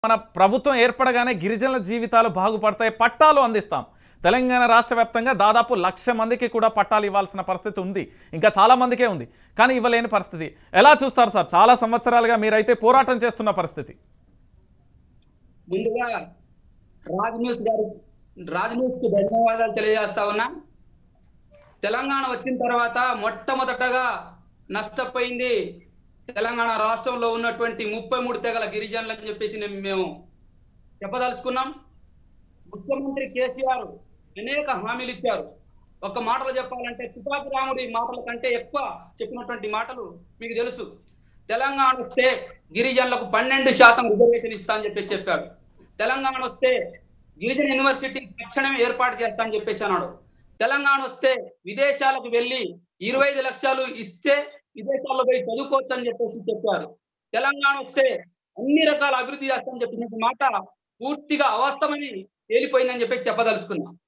మన ప్రభుత్వం ఏర్పడగానే గిరిజనుల జీవితాలు బాగుపడతాయి పట్టాలు అందిస్తాం తెలంగాణ రాష్ట్ర వ్యాప్తంగా దాదాపు లక్ష మందికి కూడా పట్టాలు ఇవ్వాల్సిన పరిస్థితి ఉంది ఇంకా చాలా మందికే ఉంది కానీ ఇవ్వలేని పరిస్థితి ఎలా చూస్తారు సార్ చాలా సంవత్సరాలుగా మీరైతే పోరాటం చేస్తున్న పరిస్థితి ముందుగా రాజ్ న్యూస్ గారు రాజ్ న్యూస్ కు ధన్యవాదాలు తెలియజేస్తా ఉన్నా తెలంగాణ వచ్చిన తర్వాత మొట్టమొదటగా నష్టపోయింది తెలంగాణ రాష్ట్రంలో ఉన్నటువంటి ముప్పై మూడు తెగల గిరిజనులు అని చెప్పేసి నేను మేము చెప్పదలుచుకున్నాం ముఖ్యమంత్రి కేసీఆర్ అనేక హామీలు ఇచ్చారు ఒక మాటలో చెప్పాలంటే తుపాకి రాముడి మాటల కంటే ఎక్కువ చెప్పినటువంటి మాటలు మీకు తెలుసు తెలంగాణ వస్తే గిరిజనులకు పన్నెండు శాతం రిజర్వేషన్ ఇస్తా అని చెప్పి చెప్పాడు తెలంగాణ వస్తే గిరిజన యూనివర్సిటీ తక్షణమే ఏర్పాటు చేస్తా అని చెప్పేసి అన్నాడు తెలంగాణ వస్తే విదేశాలకు వెళ్ళి ఇరవై ఐదు లక్షలు ఇస్తే విదేశాల్లో పోయి చదువుకోవచ్చు అని చెప్పేసి చెప్పారు తెలంగాణ వస్తే అన్ని రకాల అభివృద్ధి చేస్తామని చెప్పిన మాట పూర్తిగా అవాస్తవని తేలిపోయిందని చెప్పి చెప్పదలుచుకున్నా